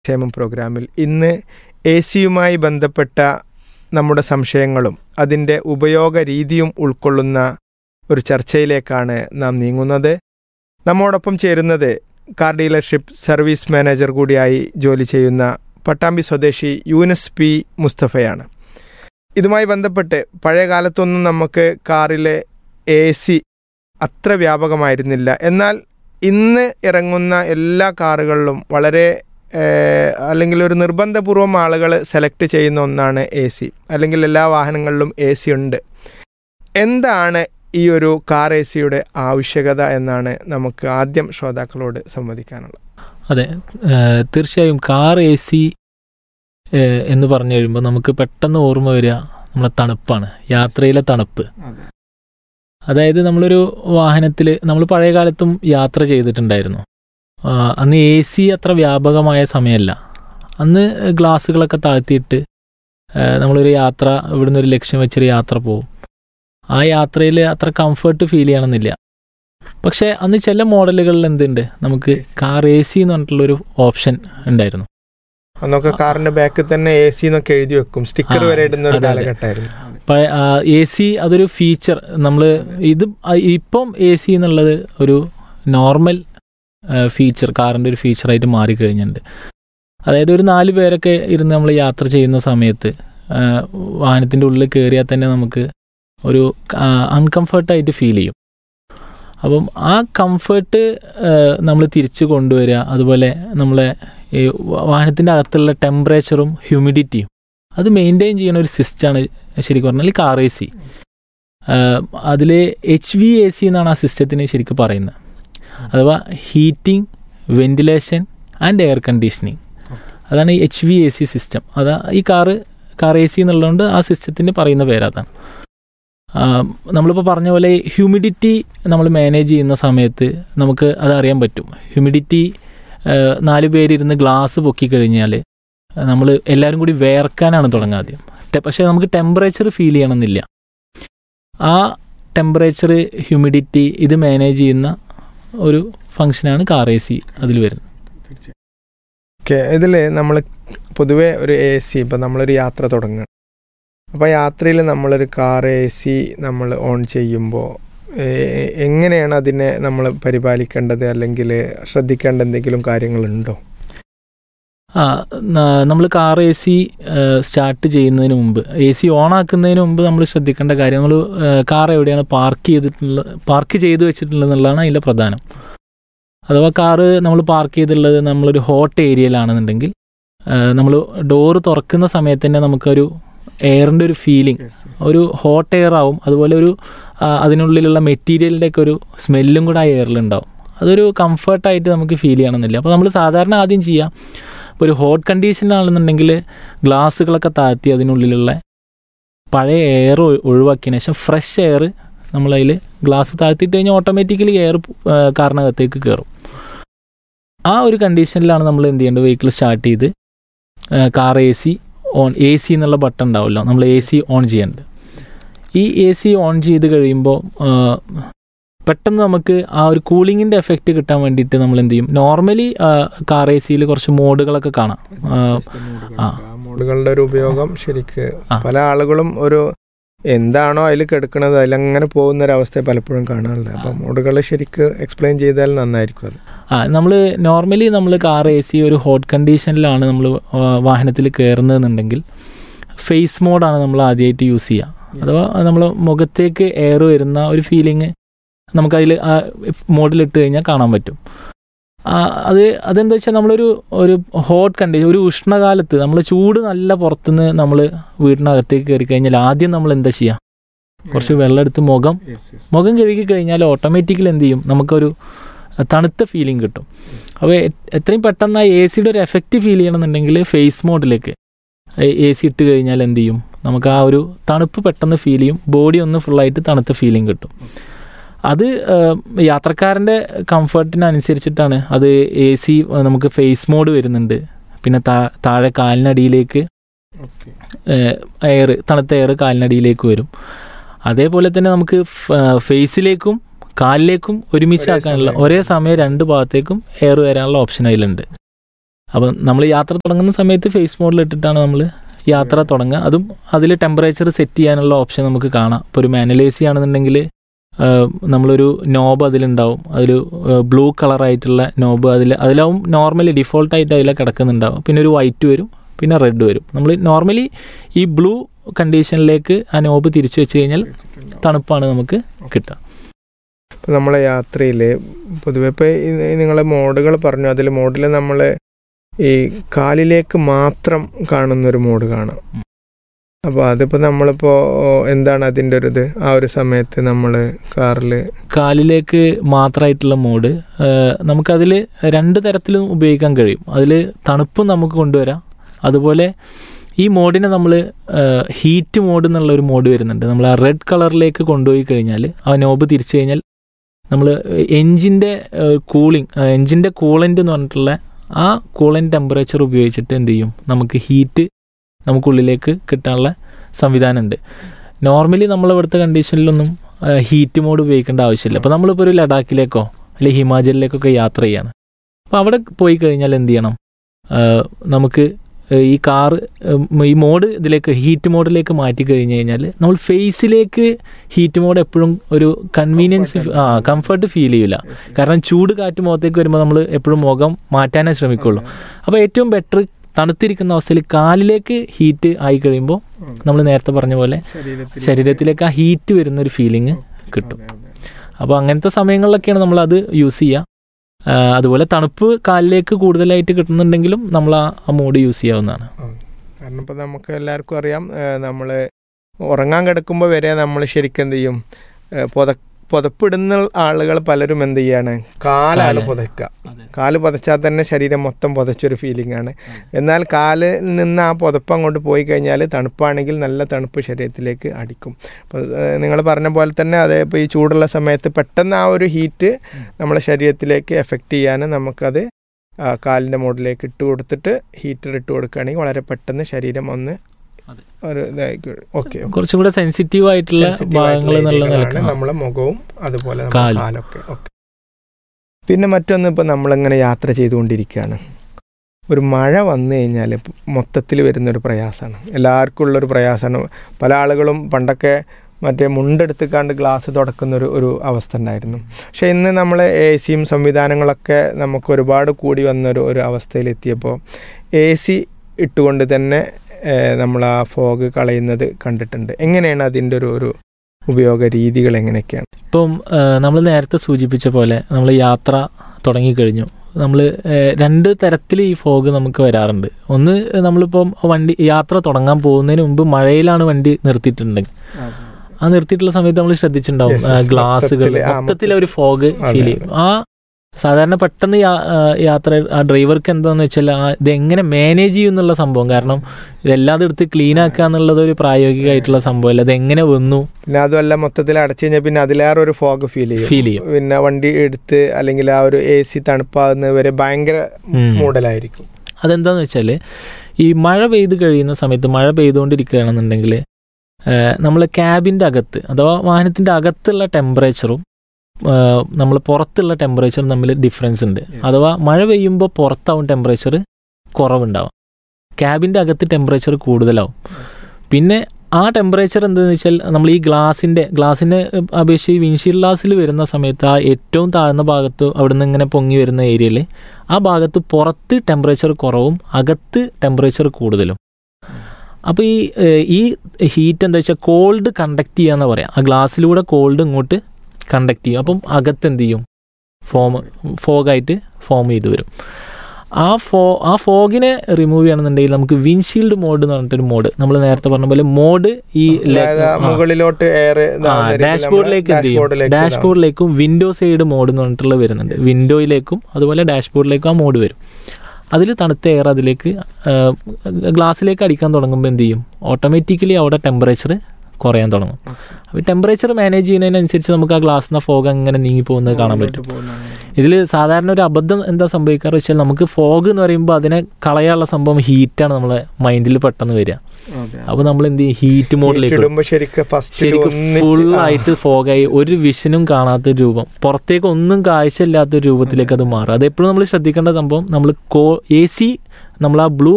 ക്ഷേമം പ്രോഗ്രാമിൽ ഇന്ന് എ സിയുമായി ബന്ധപ്പെട്ട നമ്മുടെ സംശയങ്ങളും അതിൻ്റെ ഉപയോഗ രീതിയും ഉൾക്കൊള്ളുന്ന ഒരു ചർച്ചയിലേക്കാണ് നാം നീങ്ങുന്നത് നമ്മോടൊപ്പം ചേരുന്നത് കാർ ഡീലർഷിപ്പ് സർവീസ് മാനേജർ കൂടിയായി ജോലി ചെയ്യുന്ന പട്ടാമ്പി സ്വദേശി യൂനസ് പി മുസ്തഫയാണ് ഇതുമായി ബന്ധപ്പെട്ട് പഴയ കാലത്തൊന്നും നമുക്ക് കാറിലെ എ സി അത്ര വ്യാപകമായിരുന്നില്ല എന്നാൽ ഇന്ന് ഇറങ്ങുന്ന എല്ലാ കാറുകളിലും വളരെ ഏഹ്, അല്ലെങ്കിൽ ഒരു നിർബന്ധപൂർവം ആളുകൾ സെലക്ട് ചെയ്യുന്ന ഒന്നാണ് എ സി അല്ലെങ്കിൽ എല്ലാ വാഹനങ്ങളിലും എ സി ഉണ്ട് എന്താണ് ഈ ഒരു കാർ എ സിയുടെ ആവശ്യകത എന്നാണ് നമുക്ക് ആദ്യം ശ്രോതാക്കളോട് സംവദിക്കാനുള്ളത് അതെ ഏഹ് തീർച്ചയായും കാർ എ സി എന്ന് പറഞ്ഞു കഴിയുമ്പോൾ നമുക്ക് പെട്ടെന്ന് ഓർമ്മ വരിക നമ്മളെ തണുപ്പാണ് യാത്രയിലെ തണുപ്പ് അതായത് നമ്മളൊരു വാഹനത്തിൽ നമ്മൾ പഴയ കാലത്തും യാത്ര ചെയ്തിട്ടുണ്ടായിരുന്നു ആ, അന്ന് എ സി അത്ര വ്യാപകമായ സമയമല്ല അന്ന് ഗ്ലാസ്സുകളൊക്കെ താഴ്ത്തിയിട്ട് ആ, നമ്മളൊരു യാത്ര ഇവിടുന്ന് ഒരു ലക്ഷ്യം വെച്ചൊരു യാത്ര പോകും ആ യാത്രയിൽ അത്ര കംഫർട്ട് ഫീൽ ചെയ്യണമെന്നില്ല പക്ഷേ അന്ന് ചില മോഡലുകളിൽ എന്തുണ്ട് നമുക്ക് കാർ എ സി എന്ന് പറഞ്ഞിട്ടുള്ളൊരു ഓപ്ഷൻ ഉണ്ടായിരുന്നു അന്നൊക്കെ കാറിന്റെ ബാക്കിൽ തന്നെ എ സി എന്നൊക്കെ എഴുതി വെക്കും സ്റ്റിക്കർ ആ, വരെ ഇടുന്ന ഒരു അതെ, അതെ. കാലഘട്ടമായിരുന്നു എ സി അതൊരു ഫീച്ചർ നമ്മൾ ഇത് ആ- ഇപ്പം എ സി എന്നുള്ളത് ഒരു നോർമൽ ഫീച്ചർ കാറിൻ്റെ ഒരു ഫീച്ചറായിട്ട് മാറിക്കഴിഞ്ഞിട്ടുണ്ട് അതായത് ഒരു നാല് പേരൊക്കെ ഇരുന്ന് നമ്മൾ യാത്ര ചെയ്യുന്ന സമയത്ത് ആ, വാഹനത്തിൻ്റെ ഉള്ളിൽ കയറിയാൽ തന്നെ നമുക്ക് ഒരു അൺകംഫർട്ടായിട്ട് ഫീൽ ചെയ്യും അപ്പം ആ കംഫർട്ട് നമ്മൾ തിരിച്ചു കൊണ്ടുവരിക അതുപോലെ നമ്മളെ ഈ വാഹനത്തിൻ്റെ അകത്തുള്ള ടെമ്പറേച്ചറും ഹ്യൂമിഡിറ്റിയും അത് മെയിൻറ്റെയിൻ ചെയ്യുന്ന ഒരു സിസ്റ്റമാണ് ശരിക്കും പറഞ്ഞാൽ കാർ എ സി അതിൽ എച്ച് വി എ സി എന്നാണ് ആ സിസ്റ്റത്തിന് ശരിക്കും പറയുന്നത് അഥവാ heating ventilation and air conditioning അതാണ് ഈ H V A C system അതാ ഈ കാറ് കാർ എ സി എന്നുള്ളതുകൊണ്ട് ആ സിസ്റ്റത്തിന് പറയുന്ന പേരതാണ് നമ്മളിപ്പോൾ പറഞ്ഞ പോലെ ഹ്യൂമിഡിറ്റി നമ്മൾ മാനേജ് ചെയ്യുന്ന സമയത്ത് നമുക്ക് അത് അറിയാൻ പറ്റും ഹ്യൂമിഡിറ്റി നാല് പേരിരുന്ന് ഗ്ലാസ് പൊക്കി കഴിഞ്ഞാൽ നമ്മൾ എല്ലാവരും കൂടി വേർക്കാനാണ് തുടങ്ങുക ആദ്യം ടെ- പക്ഷേ നമുക്ക് ടെമ്പറേച്ചർ ഫീൽ ചെയ്യണമെന്നില്ല ആ ടെമ്പറേച്ചർ ഹ്യൂമിഡിറ്റി ഇത് മാനേജ് ചെയ്യുന്ന ഒരു ഫങ്ഷനാണ് കാർ എ സി അതിൽ വരുന്നത് ഓക്കെ ഇതിൽ നമ്മൾ പൊതുവേ ഒരു എ സി ഇപ്പം നമ്മളൊരു യാത്ര തുടങ്ങുക അപ്പോൾ യാത്രയിൽ നമ്മളൊരു കാർ എ സി നമ്മൾ ഓൺ ചെയ്യുമ്പോൾ എങ്ങനെയാണ് അതിനെ നമ്മൾ പരിപാലിക്കേണ്ടത് അല്ലെങ്കിൽ ശ്രദ്ധിക്കേണ്ട എന്തെങ്കിലും കാര്യങ്ങളുണ്ടോ ആ നമ്മൾ കാർ എ സി സ്റ്റാർട്ട് ചെയ്യുന്നതിന് മുമ്പ് എ സി ഓൺ ആക്കുന്നതിന് മുമ്പ് നമ്മൾ ശ്രദ്ധിക്കേണ്ട കാര്യം നമ്മൾ കാർ എവിടെയാണ് പാർക്ക് ചെയ്തിട്ടുള്ളത് പാർക്ക് ചെയ്ത് വെച്ചിട്ടുള്ളത് എന്നുള്ളതാണ് അതിൻ്റെ പ്രധാനം അഥവാ കാറ് നമ്മൾ പാർക്ക് ചെയ്തിട്ടുള്ളത് നമ്മളൊരു ഹോട്ട് ഏരിയയിലാണെന്നുണ്ടെങ്കിൽ നമ്മൾ ഡോറ് തുറക്കുന്ന സമയത്ത് തന്നെ നമുക്കൊരു എയറിൻ്റെ ഒരു ഫീലിംഗ് ഒരു ഹോട്ട് എയർ ആവും അതുപോലെ ഒരു ആ, അതിനുള്ളിലുള്ള മെറ്റീരിയലിൻ്റെ ഒക്കെ ഒരു സ്മെല്ലും കൂടെ ആ എയറിലുണ്ടാവും അതൊരു കംഫർട്ടായിട്ട് നമുക്ക് ഫീൽ ചെയ്യണമെന്നില്ല അപ്പോൾ നമ്മൾ സാധാരണ ആദ്യം ചെയ്യാം ഇപ്പോൾ ഒരു ഹോട്ട് കണ്ടീഷനിലാണെന്നുണ്ടെങ്കിൽ ഗ്ലാസ്സുകളൊക്കെ താഴ്ത്തി അതിനുള്ളിലുള്ള പഴയ എയർ ഒഴിവാക്കിയതിന് ശേഷം ഫ്രഷ് എയർ നമ്മളതിൽ ഗ്ലാസ് താഴ്ത്തിയിട്ട് കഴിഞ്ഞാൽ ഓട്ടോമാറ്റിക്കലി എയർ കാറിനകത്തേക്ക് കയറും ആ ഒരു കണ്ടീഷനിലാണ് നമ്മൾ എന്ത് ചെയ്യേണ്ടത് വെഹിക്കിൾ സ്റ്റാർട്ട് ചെയ്ത് car A C on A C എന്നുള്ള ബട്ടൺ ഉണ്ടാവുമല്ലോ നമ്മൾ എ സി ഓൺ ചെയ്യേണ്ടത് ഈ എ സി ഓൺ ചെയ്ത് കഴിയുമ്പോൾ പെട്ടെന്ന് നമുക്ക് ആ ഒരു കൂളിങ്ങിൻ്റെ എഫക്റ്റ് കിട്ടാൻ വേണ്ടിയിട്ട് നമ്മൾ എന്ത് ചെയ്യും നോർമലി കാർ എ സിയിൽ കുറച്ച് മോഡുകളൊക്കെ കാണാം ആ, ആ. മോഡുകളുടെ ഒരു ഉപയോഗം ശരിക്ക് ആ. പല ആളുകളും ഒരു എന്താണോ അതിൽ കിടക്കുന്നത് അതിലങ്ങനെ പോകുന്ന ഒരു അവസ്ഥ പലപ്പോഴും കാണാറുണ്ട് അപ്പം മോഡുകൾ ശരിക്ക് എക്സ്പ്ലെയിൻ ചെയ്താൽ നന്നായിരിക്കും അത് ആ നമ്മൾ നോർമലി നമ്മൾ കാർ എ സി ഒരു ഹോട്ട് കണ്ടീഷനിലാണ് നമ്മൾ വാഹനത്തിൽ കയറുന്നതെന്നുണ്ടെങ്കിൽ ഫേസ് മോഡാണ് നമ്മൾ ആദ്യമായിട്ട് യൂസ് ചെയ്യുക അഥവാ നമ്മൾ മുഖത്തേക്ക് എയർ വരുന്ന ഒരു ഫീലിംഗ് നമുക്കതിൽ ആ മോഡിലിട്ട് കഴിഞ്ഞാൽ കാണാൻ പറ്റും ആ, അത് അതെന്താ വെച്ചാൽ നമ്മളൊരു ഒരു ഹോട്ട് കണ്ടീഷൻ ഒരു ഉഷ്ണകാലത്ത് നമ്മൾ ചൂട് നല്ല പുറത്തുനിന്ന് നമ്മൾ വീടിനകത്തേക്ക് കയറി കഴിഞ്ഞാൽ ആദ്യം നമ്മൾ എന്താ ചെയ്യുക കുറച്ച് വെള്ളം എടുത്ത് മുഖം മുഖം കഴുകി കഴിഞ്ഞാൽ ഓട്ടോമാറ്റിക്കലി എന്ത് ചെയ്യും നമുക്കൊരു തണുത്ത ഫീലിംഗ് കിട്ടും അപ്പോൾ എ- എത്രയും പെട്ടെന്ന് ആ എ സിയുടെ ഒരു എഫക്റ്റ് ഫീൽ ചെയ്യണമെന്നുണ്ടെങ്കിൽ ഫേസ് മോഡിലേക്ക് എ സി ഇട്ട് കഴിഞ്ഞാൽ എന്ത് ചെയ്യും നമുക്ക് ആ ഒരു തണുപ്പ് പെട്ടെന്ന് ഫീൽ ചെയ്യും ബോഡി ഒന്ന് ഫുള്ളായിട്ട് തണുത്ത ഫീലിംഗ് കിട്ടും അത് ഏഹ്, യാത്രക്കാരൻ്റെ കംഫർട്ടിനനുസരിച്ചിട്ടാണ് അത് എ സി നമുക്ക് ഫേസ് മോഡ് വരുന്നുണ്ട് പിന്നെ താ- താഴെ കാലിനടിയിലേക്ക് എയർ തണുത്ത എയർ കാലിനടിയിലേക്ക് വരും അതേപോലെ തന്നെ നമുക്ക് ഫേസിലേക്കും കാലിലേക്കും ഒരുമിച്ച് ഒരേ ആക്കാനുള്ള സമയം. ഒരേ സമയം രണ്ട് ഭാഗത്തേക്കും എയർ വരാനുള്ള ഓപ്ഷൻ അതിലുണ്ട് അപ്പം നമ്മൾ യാത്ര തുടങ്ങുന്ന സമയത്ത് ഫേസ് മോഡിൽ ഇട്ടിട്ടാണ് നമ്മൾ യാത്ര തുടങ്ങുക അതും അതിൽ ടെമ്പറേച്ചർ സെറ്റ് ചെയ്യാനുള്ള ഓപ്ഷൻ നമുക്ക് കാണാം ഇപ്പോൾ ഒരു മാനുവൽ എ സി ആണെന്നുണ്ടെങ്കിൽ നമ്മളൊരു നോബ് അതിലുണ്ടാവും അതൊരു ബ്ലൂ കളറായിട്ടുള്ള നോബ് അതിൽ അതിലാവും നോർമലി ഡിഫോൾട്ടായിട്ട് അതിൽ കിടക്കുന്നുണ്ടാവും പിന്നെ ഒരു വൈറ്റ് വരും പിന്നെ റെഡ് വരും നമ്മൾ നോർമലി ഈ ബ്ലൂ കണ്ടീഷനിലേക്ക് ആ നോബ് തിരിച്ചു വെച്ച് കഴിഞ്ഞാൽ തണുപ്പാണ് നമുക്ക് കിട്ടുക ഇപ്പം നമ്മളെ യാത്രയിൽ പൊതുവെ ഇപ്പോൾ നിങ്ങൾ മോഡുകൾ പറഞ്ഞു അതിൽ മോഡിൽ നമ്മൾ ഈ കാലിലേക്ക് മാത്രം കാണുന്നൊരു മോഡ് കാണാം ഉം. അപ്പോൾ അതിപ്പോൾ നമ്മളിപ്പോൾ എന്താണ് അതിൻ്റെ ഒരു ഇത് ആ ഒരു സമയത്ത് നമ്മൾ കാറിൽ കാലിലേക്ക് മാത്രമായിട്ടുള്ള മോഡ് നമുക്കതിൽ രണ്ട് തരത്തിലും ഉപയോഗിക്കാൻ കഴിയും അതിൽ തണുപ്പും നമുക്ക് കൊണ്ടുവരാം അതുപോലെ ഈ മോഡിനെ നമ്മൾ ഹീറ്റ് മോഡ് എന്നുള്ള ഒരു മോഡ് വരുന്നുണ്ട് നമ്മൾ ആ റെഡ് കളറിലേക്ക് കൊണ്ടുപോയി കഴിഞ്ഞാൽ ആ നോബ് തിരിച്ചു കഴിഞ്ഞാൽ നമ്മൾ എഞ്ചിൻ്റെ കൂളിംഗ് എഞ്ചിൻ്റെ കൂളൻ്റ് എന്ന് പറഞ്ഞിട്ടുള്ള ആ കൂളൻ്റ് ടെമ്പറേച്ചർ ഉപയോഗിച്ചിട്ട് എന്ത് ചെയ്യും നമുക്ക് ഹീറ്റ് നമുക്കുള്ളിലേക്ക് കിട്ടാനുള്ള സംവിധാനമുണ്ട് നോർമലി നമ്മളിവിടുത്തെ കണ്ടീഷനിലൊന്നും ഹീറ്റ് മോഡ് ഉപയോഗിക്കേണ്ട ആവശ്യമില്ല അപ്പോൾ നമ്മളിപ്പോൾ ഒരു ലഡാക്കിലേക്കോ അല്ലെങ്കിൽ ഹിമാചലിലേക്കൊക്കെ യാത്ര ചെയ്യാണ് അപ്പോൾ അവിടെ പോയി കഴിഞ്ഞാൽ എന്ത് ചെയ്യണം ആ, നമുക്ക് ഈ കാർ ഈ മോഡ് ഇതിലേക്ക് ഹീറ്റ് മോഡിലേക്ക് മാറ്റി കഴിഞ്ഞ് കഴിഞ്ഞാൽ നമ്മൾ ഫേസിലേക്ക് ഹീറ്റ് മോഡ് എപ്പോഴും ഒരു കൺവീനിയൻസ് ആ കംഫർട്ട് ഫീൽ ചെയ്യില്ല കാരണം ചൂട് കാറ്റ് മുഖത്തേക്ക് വരുമ്പോൾ നമ്മൾ എപ്പോഴും മുഖം മാറ്റാനേ ശ്രമിക്കുള്ളൂ അപ്പോൾ ഏറ്റവും ബെറ്റർ തണുത്തിരിക്കുന്ന അവസ്ഥയിൽ കാലിലേക്ക് ഹീറ്റ് ആയി കഴിയുമ്പോൾ നമ്മൾ നേരത്തെ പറഞ്ഞ പോലെ ശരീരത്തിലേക്ക് ആ ഹീറ്റ് വരുന്ന ഒരു ഫീലിംഗ് കിട്ടും അപ്പോൾ അങ്ങനത്തെ സമയങ്ങളിലൊക്കെയാണ് നമ്മൾ അത് യൂസ് ചെയ്യുക ആ, അതുപോലെ തണുപ്പ് കാലിലേക്ക് കൂടുതലായിട്ട് കിട്ടുന്നുണ്ടെങ്കിലും നമ്മൾ ആ ആ മോഡ് യൂസ് ചെയ്യാവുന്നതാണ് കാരണം ഇപ്പോൾ നമുക്ക് എല്ലാവർക്കും അറിയാം നമ്മൾ ഉറങ്ങാൻ കിടക്കുമ്പോൾ വരെ നമ്മൾ ശരിക്കും എന്ത് ചെയ്യും ഏഹ് പുത പുതപ്പിടുന്ന ആളുകൾ പലരും എന്ത് ചെയ്യാണ് കാലാണ് കാല്. പുതയ്ക്കുക കാല് പുതച്ചാൽ തന്നെ ശരീരം മൊത്തം പുതച്ചൊരു ഫീലിംഗ് ആണ് എന്നാൽ കാലിൽ നിന്ന് ആ പുതപ്പ് അങ്ങോട്ട് പോയി കഴിഞ്ഞാൽ തണുപ്പാണെങ്കിൽ നല്ല തണുപ്പ് ശരീരത്തിലേക്ക് അടിക്കും അപ്പോൾ നിങ്ങൾ പറഞ്ഞ പോലെ തന്നെ അതേ ഇപ്പോൾ ഈ ചൂടുള്ള സമയത്ത് പെട്ടെന്ന് ആ ഒരു ഹീറ്റ് നമ്മളെ ശരീരത്തിലേക്ക് എഫക്റ്റ് ചെയ്യാൻ നമുക്കത് ആ, കാലിൻ്റെ മോഡിലേക്ക് ഇട്ട് കൊടുത്തിട്ട് ഹീറ്റർ ഇട്ട് കൊടുക്കുകയാണെങ്കിൽ വളരെ പെട്ടെന്ന് ശരീരം ഒന്ന് അതെ. ഒരു ഇതായി ഓക്കെ കുറച്ചും കൂടെ സെൻസിറ്റീവ് ആയിട്ടുള്ള ഭാഗങ്ങൾ എന്നുള്ള നിലക്ക് നമ്മളെ മുഖവും അതുപോലെ നമ്മുടെ കാലും. കാലൊക്കെ ഓക്കെ പിന്നെ മറ്റൊന്ന് ഇപ്പം നമ്മളിങ്ങനെ യാത്ര ചെയ്തുകൊണ്ടിരിക്കുകയാണ് ഒരു മഴ വന്നു കഴിഞ്ഞാൽ മൊത്തത്തിൽ വരുന്നൊരു പ്രയാസമാണ് എല്ലാവർക്കും ഉള്ളൊരു പ്രയാസമാണ് പല ആളുകളും പണ്ടൊക്കെ മറ്റേ മുണ്ടെടുത്തുക്കാണ്ട് ഗ്ലാസ് തുടക്കുന്ന ഒരു ഒരു അവസ്ഥ ഉണ്ടായിരുന്നു പക്ഷേ ഇന്ന് നമ്മൾ എ സിയും സംവിധാനങ്ങളൊക്കെ നമുക്ക് ഒരുപാട് കൂടി വന്നൊരു ഒരു അവസ്ഥയിലെത്തിയപ്പോൾ എ സി ഇട്ടുകൊണ്ട് തന്നെ നമ്മൾ ആ ഫോഗ് കളയുന്നത് കണ്ടിട്ടുണ്ട് എങ്ങനെയാണ് അതിൻ്റെ ഒരു ഒരു ഉപയോഗ രീതികൾ എങ്ങനെയൊക്കെയാണ് ഇപ്പം നമ്മൾ നേരത്തെ സൂചിപ്പിച്ച പോലെ നമ്മൾ യാത്ര തുടങ്ങിക്കഴിഞ്ഞു നമ്മൾ രണ്ട് തരത്തിൽ ഈ ഫോഗ് നമുക്ക് വരാറുണ്ട് ഒന്ന് നമ്മളിപ്പം വണ്ടി യാത്ര തുടങ്ങാൻ പോകുന്നതിന് മുമ്പ് മഴയിലാണ് വണ്ടി നിർത്തിയിട്ടുണ്ടെങ്കിൽ ആ നിർത്തിയിട്ടുള്ള സമയത്ത് നമ്മൾ ശ്രദ്ധിച്ചിട്ടുണ്ടാവും Yes, yes. ഗ്ലാസുകൾ മൊത്തത്തില്, ആ, മൊത്തത്തിൽ ഒരു ഫോഗ് അതെ, ഫീൽ ചെയ്യും ആ സാധാരണ പെട്ടെന്ന് യാ- ആ, യാത്ര ആ ഡ്രൈവർക്ക് എന്താന്ന് വെച്ചാൽ ആ ഇത് എങ്ങനെ മാനേജ് ചെയ്യും എന്നുള്ള സംഭവം കാരണം ഇതെല്ലാം എടുത്ത് ക്ലീൻ ആക്കുക എന്നുള്ളത് ഒരു പ്രായോഗികമായിട്ടുള്ള സംഭവമല്ല അത് എങ്ങനെ വന്നു പിന്നെ അതുമല്ല മൊത്തത്തിൽ അടച്ചു കഴിഞ്ഞാൽ പിന്നെ അതിലേറെ ഒരു ഫോഗ് ഫീൽ ചെയ്യും ഫീൽ ചെയ്യും പിന്നെ വണ്ടി എടുത്ത് അല്ലെങ്കിൽ ആ ഒരു എ സി തണുപ്പാകുന്നവരെ ഭയങ്കര ഉം. മൂടലായിരിക്കും അതെന്താന്ന് വെച്ചാൽ ഈ മഴ പെയ്ത് കഴിയുന്ന സമയത്ത് മഴ പെയ്തുകൊണ്ടിരിക്കുകയാണെന്നുണ്ടെങ്കിൽ നമ്മൾ ക്യാബിൻ്റെ അകത്ത് അഥവാ വാഹനത്തിൻ്റെ അകത്തുള്ള ടെമ്പറേച്ചറും നമ്മൾ പുറത്തുള്ള ടെമ്പറേച്ചറും തമ്മിൽ ഡിഫറൻസ് ഉണ്ട് Yes. അഥവാ മഴ പെയ്യുമ്പോൾ പുറത്താവും ടെമ്പറേച്ചർ കുറവുണ്ടാവും ക്യാബിൻ്റെ അകത്ത് ടെമ്പറേച്ചർ കൂടുതലാവും പിന്നെ ആ ടെമ്പറേച്ചർ എന്താണെന്ന് വെച്ചാൽ നമ്മൾ ഈ ഗ്ലാസിൻ്റെ ഗ്ലാസിനെ അപേക്ഷിച്ച് വിൻഷീൽഡ് ഗ്ലാസ്സിൽ വരുന്ന സമയത്ത് ആ ഏറ്റവും താഴ്ന്ന ഭാഗത്ത് അവിടെ നിന്ന് ഇങ്ങനെ പൊങ്ങി വരുന്ന ഏരിയയിൽ ആ ഭാഗത്ത് പുറത്ത് ടെമ്പറേച്ചർ കുറവും അകത്ത് ടെമ്പറേച്ചർ കൂടുതലും അപ്പോൾ ഈ ഏഹ്, ഈ ഹീറ്റ് എന്താ വെച്ചാൽ കോൾഡ് കണ്ടക്ട് ചെയ്യാന്ന് പറയാം ആ ഗ്ലാസ്സിലൂടെ കോൾഡ് ഇങ്ങോട്ട് കണ്ടക്ട് ചെയ്യും അപ്പം അകത്ത് എന്ത് ചെയ്യും ഫോം ഫോഗായിട്ട് ഫോം ചെയ്ത് വരും ആ ഫോ ആ ഫോഗിനെ റിമൂവ് ചെയ്യണമെന്നുണ്ടെങ്കിൽ നമുക്ക് വിൻഷീൽഡ് മോഡ് എന്ന് പറഞ്ഞിട്ടൊരു മോഡ് നമ്മൾ നേരത്തെ പറഞ്ഞ പോലെ മോഡ് ഈ ലെ- അതായത് ആ ആ. മുകളിലോട്ട് എയർ ഡാഷ്ബോർഡിലേക്ക് എന്ത് ചെയ്യും ഡാഷ്ബോർഡിലേക്കും വിൻഡോ സൈഡ് മോഡ് എന്ന് പറഞ്ഞിട്ടുള്ള വരുന്നുണ്ട് വിൻഡോയിലേക്കും അതുപോലെ ഡാഷ്ബോർഡിലേക്കും ആ മോഡ് വരും അതിൽ തണുത്ത എയർ അതിലേക്ക് ഗ്ലാസ്സിലേക്ക് അടിക്കാൻ തുടങ്ങുമ്പോൾ എന്ത് ചെയ്യും ഓട്ടോമാറ്റിക്കലി അവിടെ ടെമ്പറേച്ചർ കുറയാൻ തുടങ്ങും അപ്പോൾ ടെമ്പറേച്ചർ മാനേജ് ചെയ്യുന്നതിനനുസരിച്ച് നമുക്ക് ആ ഗ്ലാസ്സിൽ നിന്ന് ഫോഗ് അങ്ങനെ നീങ്ങി പോകുന്നത് കാണാൻ പറ്റും ഇതിൽ സാധാരണ ഒരു അബദ്ധം എന്താ സംഭവിക്കാറ് വെച്ചാൽ നമുക്ക് ഫോഗ് എന്ന് പറയുമ്പോൾ അതിനെ കളയാനുള്ള സംഭവം ഹീറ്റാണ് നമ്മളെ മൈൻഡിൽ പെട്ടെന്ന് വരിക അപ്പോൾ നമ്മൾ എന്ത് ചെയ്യും ഹീറ്റ് മോഡിലേക്ക് വിടും. ഇടുമ്പോ ശരിക്കും ഫസ്റ്റ് ശരിക്കും ഫുൾ ആയിട്ട് ഫോഗായി ഒരു വിഷനും കാണാത്ത ഒരു രൂപം പുറത്തേക്ക് ഒന്നും കാഴ്ചയില്ലാത്ത ഒരു രൂപത്തിലേക്ക് അത് മാറും അത് എപ്പോഴും നമ്മൾ ശ്രദ്ധിക്കേണ്ട സംഭവം നമ്മൾ കോ എ സി നമ്മൾ ആ ബ്ലൂ